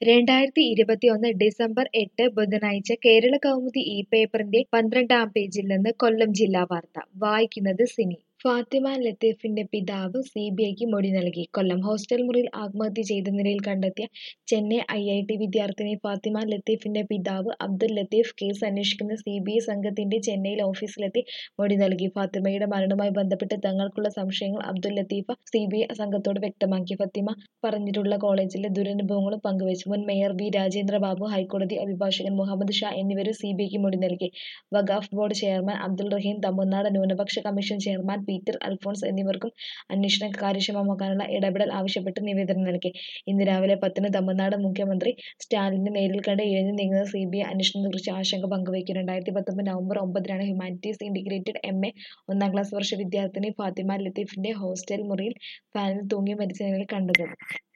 രണ്ടായിരത്തി ഇരുപത്തിയൊന്ന് ഡിസംബർ എട്ട് ബുധനാഴ്ച കേരള കൗമുദി ഈ പേപ്പറിന്റെ പന്ത്രണ്ടാം പേജിൽ നിന്ന് കൊല്ലം ജില്ലാ വാർത്ത വായിക്കുന്നത് സിനി ഫാത്തിമ ലത്തീഫിന്റെ പിതാവ് സി ബി ഐക്ക് മൊഴി നൽകി കൊല്ലം ഹോസ്റ്റൽ മുറിയിൽ ആത്മഹത്യ ചെയ്ത നിലയിൽ കണ്ടെത്തിയ ചെന്നൈ ഐ ഐ ടി വിദ്യാർത്ഥിനി ഫാത്തിമ ലത്തീഫിന്റെ പിതാവ് അബ്ദുൽ ലത്തീഫ് കേസ് അന്വേഷിക്കുന്ന സി ബി ഐ സംഘത്തിന്റെ ചെന്നൈയിൽ ഓഫീസിലെത്തി മൊഴി നൽകി ഫാത്തിമയുടെ മരണവുമായി ബന്ധപ്പെട്ട് തങ്ങൾക്കുള്ള സംശയങ്ങൾ Abdul Latheef C B I സംഘത്തോട് വ്യക്തമാക്കി ഫാത്തിമ പറഞ്ഞിട്ടുള്ള കോളേജിലെ ദുരനുഭവങ്ങളും പങ്കുവച്ചു മുൻ മേയർ വി രാജേന്ദ്ര ബാബു ഹൈക്കോടതി അഭിഭാഷകൻ മുഹമ്മദ് ഷാ എന്നിവരും സി ബി ഐക്ക് മൊഴി നൽകി വഖാഫ് ബോർഡ് ചെയർമാൻ അബ്ദുൾ റഹീം തമിഴ്നാട് ന്യൂനപക്ഷ കമ്മീഷൻ ചെയർമാൻ പീറ്റർ അൽഫോൺസ് എന്നിവർക്കും അന്വേഷണം കാര്യക്ഷമമാക്കാനുള്ള ഇടപെടൽ ആവശ്യപ്പെട്ട് നിവേദനം നൽകി ഇന്ന് രാവിലെ പത്തിന് തമിഴ്നാട് മുഖ്യമന്ത്രി സ്റ്റാലിനെ നേരിൽ കണ്ട് ഇഴഞ്ഞു നീങ്ങുന്ന സി ബി ഐ അന്വേഷണത്തെക്കുറിച്ച് ആശങ്ക പങ്കുവയ്ക്കും രണ്ടായിരത്തി പത്തൊമ്പത് നവംബർ ഒമ്പതിനാണ് ഹ്യൂമാനിറ്റീസ് ഇന്റഗ്രേറ്റഡ് എം എ ഒന്നാം ക്ലാസ് വർഷ വിദ്യാർത്ഥിനി ഫാത്തിമ ലത്തീഫിന്റെ ഹോസ്റ്റൽ മുറിയിൽ ഫാനിൽ തൂങ്ങി മരിച്ച നിലയിൽ കണ്ടത്